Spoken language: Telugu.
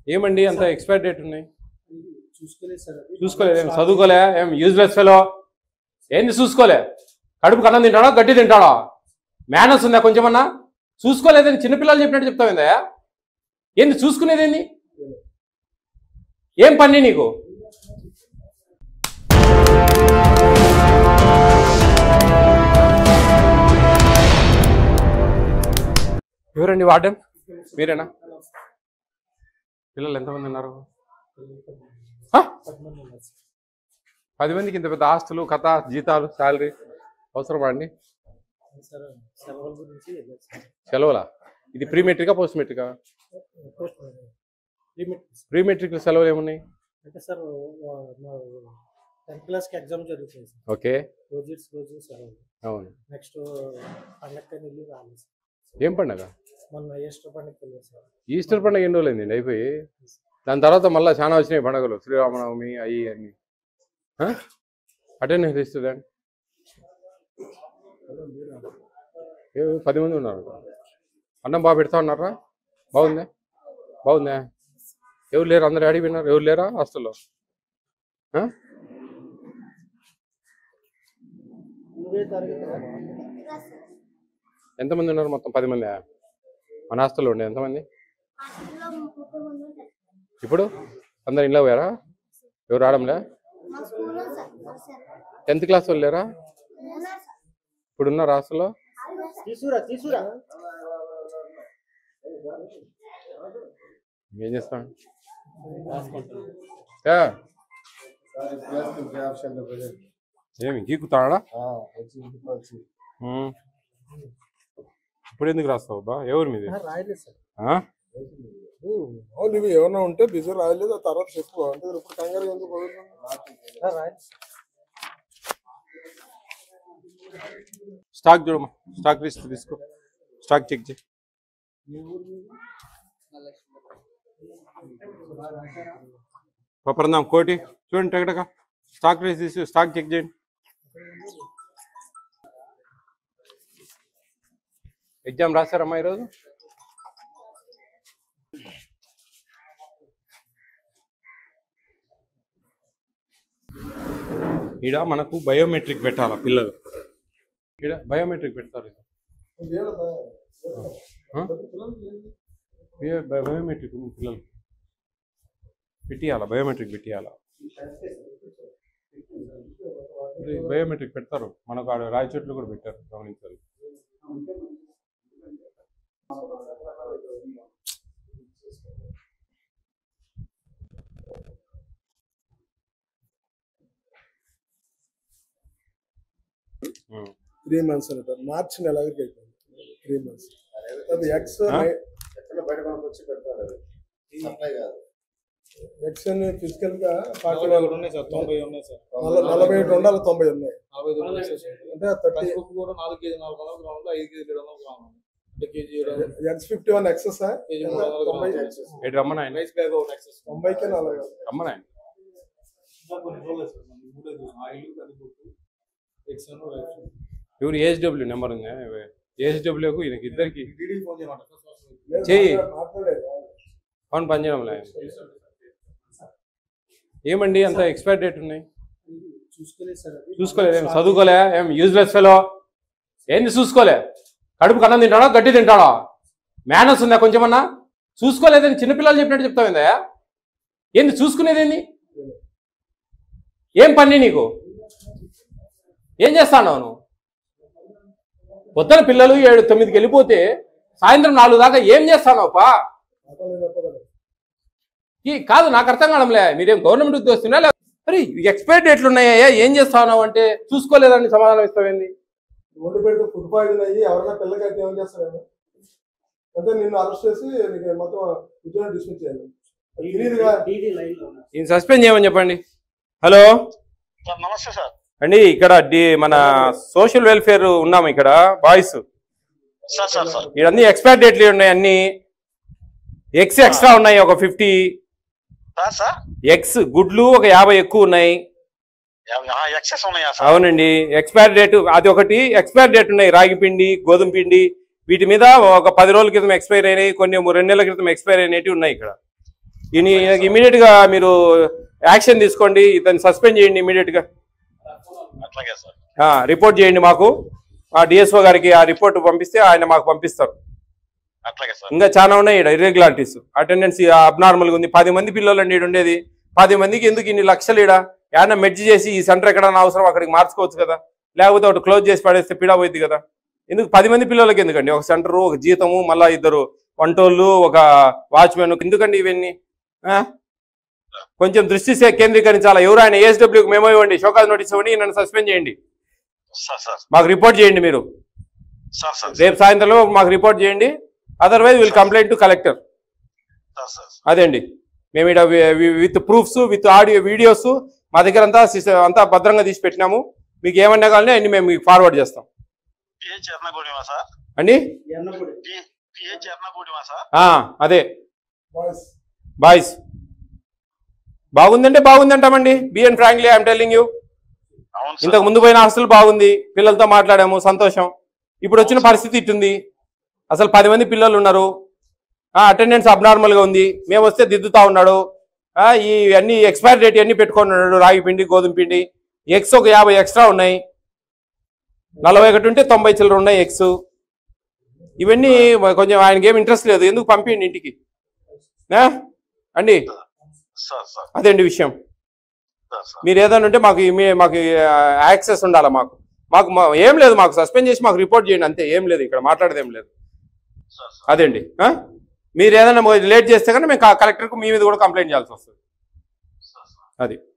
ఏమండి అంత ఎక్స్పైర్ డేట్ ఉన్నాయి చూసుకోలేదు సార్ అది. చూసుకోలేదు ఏం చదువుకోలే ఏం యూజ్లెస్ ఫెలో ఏంది చూసుకోలే కడుపు కన్నం తింటాడా గడ్డి తింటాడా మేనస్ ఉందా కొంచెమన్నా చూసుకోలేదని చిన్నపిల్లలు చెప్పినట్టు చెప్తావిందా ఏంది చూసుకునేది ఏంది ఏం పని నీకు ఎవరండి వార్డెన్ మీరేనా పిల్లలు ఎంతమంది ఉన్నారు హ? పద్మనాభం ఉన్నారు సార్. పది మందికి ఇంత పెద్ద ఆస్తులు కథ జీతాలు శాలరీ అవసరమా అండి సార్ సెలవుల గురించి వెళ్ళారు సార్. సెలవులా ఇది ప్రీ మెట్రికా పోస్ట్ మెట్రికా పోస్ట్ లిమిట్ ప్రీ మెట్రిక్ సెలవులు ఏమున్నాయి అంటే సార్ వా- మా టెన్త్ క్లాస్కి ఎగ్జామ్ జరుగుతుంది సార్ ఓకే రోజు రోజు సెలవులు అవును నెక్స్ట్ పండగకి వెళ్ళి రాలేదు సార్ ఏం పండగ మొన్న ఈస్టర్ పండగకి వెళ్ళారు సార్ ఈస్టర్ పండగ ఎన్ని రోజులైంది అయిపోయి దాని తర్వాత మళ్ళీ చాలా వచ్చినాయి పండగలు శ్రీరామనవమి అయ్యి అన్ని అటెండెన్స్ ఇస్తుందండి ఏ పది మంది ఉన్నారు అన్నం బాగా పెడతా ఉన్నారా బాగుందా బాగుందా ఎవరు లేరు అందరు అడిగి విన్నారు ఎవరు లేరా హాస్టల్లో ఆ? నువ్వే తరగతి ఎంతమంది ఉన్నారు మొత్తం పది మంది మన హాస్టల్లో ఉండే ఎంతమంది హాస్టల్లో ముప్పై మంది ఉంటారు ఇప్పుడు అందరు ఇంట్లో పోయారా ఎవరు రావడంలే మా స్కూల్లో సార్ సార్ టెన్త్ క్లాస్ వాళ్ళు లేరా ఉన్నారు సార్ ఇప్పుడు ఉన్నారు హాస్టల్లో తీసుకురా తీసుకురా ఏం చేస్తాం రాసుకుంటాను ఏ? ఏమి గీకుతాడా ఉమ్. ఇప్పుడు ఎందుకు రాస్తావు బా ఎవరు మీది రాయలేదు సార్ ఆ? అవును ఇవి ఏమన్నా ఉంటే బిజీ రాయలేదు ఆ తర్వాత చెప్పు అంటే ఇప్పుడు కంగారు ఎందుకు పడుతుంది రాయలేదు స్టాక్ చూడమ్మా స్టాక్ లిస్ట్ తీసుకో స్టాక్ చెక్ చేయి పపరందాం కోటి చూడండి టగటక స్టాక్ లిస్ట్ తీసి స్టాక్ చెక్ చేయండి ఎగ్జామ్ రాశారమ్మా ఈరోజు ఈడ మనకు బయోమెట్రిక్ పెట్టాలా పిల్లలు ఈడ బయోమెట్రిక్ పెడతారు బయో- బయోమెట్రిక్ ఉంది పిల్లలు పెట్టియాలా బయోమెట్రిక్ పెట్టియాలా ఇది బయోమెట్రిక్ పెడతారు మనకు ఆడ రాయచోట్లు కూడా పెట్టారు గమనించాలి ఉం. త్రీ మంత్స్ అంట మార్చి నెలకి అయిపోయింది త్రీ మంత్స్ అది ఎక్స్ ఆ? ఎక్స్ అని ఫిజికల్ గా ఫార్టీ నలభై ఒకటి ఉన్నాయి సార్ తొంభై ఉన్నాయి సార్ నలభై ఒకటి ఉండాలి తొంభై ఉన్నాయి నలభై ఐదు ఉన్నాయి సార్ అంటే థర్టీ కందిపప్పు కూడా నాలుగు కేజీ నాలుగు వందల గ్రాములు ఐదు కేజీ ఏడు వందల గ్రాములు అంటే కేజీ ఏడు వందలు ఎక్స్ ఫిఫ్టీ వన్ ఎక్సెస్ కేజీ మూడు వందల తొంభై గ్రాములు ఎటు రమ్మనాయన రైస్ బ్యాగ్ ఒకటి ఎక్సెస్ తొంభైకే నలభై రమ్మనాయన కొన్ని రోజులు సార్ మనం మూడే చూసాం ఆయిల్ కందిపప్పు ఎక్సెన్ రైస్ ఎవరు ఏహెచ్డబ్ల్యూ నెంబర్ ఉంది ఏహెచ్డబ్ల్యూకు ఈయనకి ఇద్దరికి డీడీ ఫోన్ చేయమంటారు చెయ్యి. మాట్లాడలేదు ఫోన్ పనిచేయడం లేదు ఏమండి అంత ఎక్స్పైర్ డేట్ ఉన్నాయి చూసుకోలేదు సార్ అది. చూసుకోలేదు ఏం చదువుకోలే ఏం యూజ్లెస్ ఫెలో ఏంది చూసుకోలే కడుపు కన్నం తింటాడా గడ్డి తింటాడా మేనస్ ఉందా కొంచెమన్నా చూసుకోలేదని చిన్నపిల్లలు చెప్పినట్టు చెప్తావిందా ఏంది చూసుకునేది ఏంది ఏం పని నీకు ఏం చేస్తాను నువ్వు పొద్దున పిల్లలు ఏడు తొమ్మిదికి వెళ్ళిపోతే సాయంత్రం నాలుగు దాకా ఏం చేస్తాను పా మాట్లాడలేదు చెప్పగలరు ఈ కాదు నాకు అర్థం కావడంలే మీరేం గవర్నమెంట్ ఉద్యోగస్తున్నా లేదా మరి ఎక్స్పైర్ డేట్లు ఉన్నాయా ఏం చేస్తావు అంటే చూసుకోలేదని సమాధానం ఇస్తావేంది రోడ్డు పెడితే ఫుడ్ పాయిజన్ అయ్యి ఎవరైనా పిల్లకి అయితే ఏం చేస్తారేమో అంటే నిన్ను అరెస్ట్ చేసి నీకు మొత్తం ఉద్యోగం డిస్మిస్ చేయాలి అది తెలియదుగా డీడీ లైన్ లో ఉన్నారు. ఈయన సస్పెండ్ చేయమని చెప్పండి హలో సార్ నమస్తే సార్ అండి ఇక్కడ డి మన సోషల్ వెల్ఫేర్ ఉన్నాము ఇక్కడ బాయ్స్ సార్ సార్ సార్ ఇవన్నీ ఎక్స్పైర్ డేట్లు ఉన్నాయి అన్ని ఎగ్స్ ఎక్స్ట్రా ఉన్నాయి ఒక ఫిఫ్టీ సార్ సార్ ఎగ్స్ గుడ్లు ఒక యాభై ఎక్కువ ఉన్నాయి ఎక్సెస్ ఉన్నాయా సార్ అవునండి ఎక్స్పైర్ డేట్ అది ఒకటి ఎక్స్పైర్ డేట్ ఉన్నాయి రాగి పిండి గోధుమ పిండి వీటి మీద ఒక పది రోజుల క్రితం ఎక్స్పైర్ అయినాయి కొన్ని రెండు నెలల క్రితం ఎక్స్పైర్ అయినవి ఉన్నాయి ఇక్కడ ఈయన ఇమీడియట్ గా మీరు యాక్షన్ తీసుకోండి ఇతన్ని సస్పెండ్ చేయండి ఇమీడియట్ గా అట్లాగే సార్ ఆ, రిపోర్ట్ చేయండి మాకు ఆ డిఎస్ఓ గారికి ఆ రిపోర్ట్ పంపిస్తే ఆయన మాకు పంపిస్తారు అట్లాగే సార్ ఇంకా చాలా ఉన్నాయి ఇక్కడ ఇర్రెగ్యులారిటీస్ అటెండెన్స్ అబ్నార్మల్గా ఉంది పది మంది పిల్లలు అండి ఈడ ఉండేది పది మందికి ఎందుకు ఇన్ని లక్షలు ఈడ ఏమన్నా మెడ్జ్ చేసి ఈ సెంటర్ ఎక్కడన్నా అవసరం అక్కడికి మార్చుకోవచ్చు కదా లేకపోతే ఒకటి క్లోజ్ చేసి పడేస్తే పీడా పోయింది కదా ఎందుకు పది మంది పిల్లలకి ఎందుకండి ఒక సెంటరు ఒక జీతము మళ్ళా ఇద్దరు వంటోళ్ళు ఒక వాచ్మెన్ ఎందుకండి ఇవన్నీ ఆ? కొంచెం దృష్టి సే- కేంద్రీకరించాలా ఎవరు ఆయన ఏఎస్డబ్ల్యూకి మేమో ఇవ్వండి షోకాజ్ నోటీస్ ఇవ్వండి నన్ను సస్పెండ్ చేయండి సార్ సార్ మాకు రిపోర్ట్ చేయండి మీరు సార్ సార్ రేపు సాయంత్రంలో మాకు రిపోర్ట్ చేయండి otherwise will complaint to collector sir sir అదే అండి మేము ఇక్కడ with proofs with audio videos మా దగ్గర అంతా సిస్- అంతా భద్రంగా తీసి పెట్టినాము మీకు ఏమన్నా కావాలని అన్ని మేము మీకు ఫార్వర్డ్ చేస్తాం పిహెచ్ ఎర్నగూడిమా సార్ అండి పిహెచ్ ఎర్నగూడిమా సార్ ఆ, అదే బాయ్స్ బాయ్స్ బాగుందంటే బాగుందంటామండి బిఎన్ ఫ్రాంక్లీ ఐఎమ్ టెల్లింగ్ యూ అవును సార్ ఇంతకు ముందు పోయిన హాస్టల్ బాగుంది పిల్లలతో మాట్లాడాము సంతోషం ఇప్పుడు వచ్చిన పరిస్థితి ఇట్టుంది అసలు పది మంది పిల్లలు ఉన్నారు అటెండెన్స్ అబ్నార్మల్గా ఉంది మేము వస్తే దిద్దుతా ఉన్నాడు ఆ, ఈ అన్ని ఎక్స్పైరీ డేట్ అన్ని పెట్టుకొని ఉన్నాడు రాగి పిండి గోధుమ పిండి ఎగ్స్ ఒక యాభై ఎక్స్ట్రా ఉన్నాయి నలభై ఒకటి ఉంటే తొంభై చిల్లర ఉన్నాయి ఎగ్స్ ఇవన్నీ కొంచెం ఆయనకి ఏం ఇంట్రెస్ట్ లేదు ఎందుకు పంపించండి ఇంటికి ఆ? అండి సార్ సార్ అదే అండి విషయం సార్ సార్ మీరు ఏదైనా ఉంటే మాకు ఇమే- మాకు యాక్సెస్ ఉండాలి మాకు మాకు మా- ఏం లేదు మాకు సస్పెండ్ చేసి మాకు రిపోర్ట్ చేయండి అంతే ఏం లేదు ఇక్కడ మాట్లాడేది ఏం లేదు సార్ సార్ అదేండి ఆ? మీరు ఏదైనా లేట్ చేస్తే కానీ మేము కలెక్టర్కు మీ మీద కూడా కంప్లైంట్ చేయాల్సి వస్తుంది సార్ సార్ అది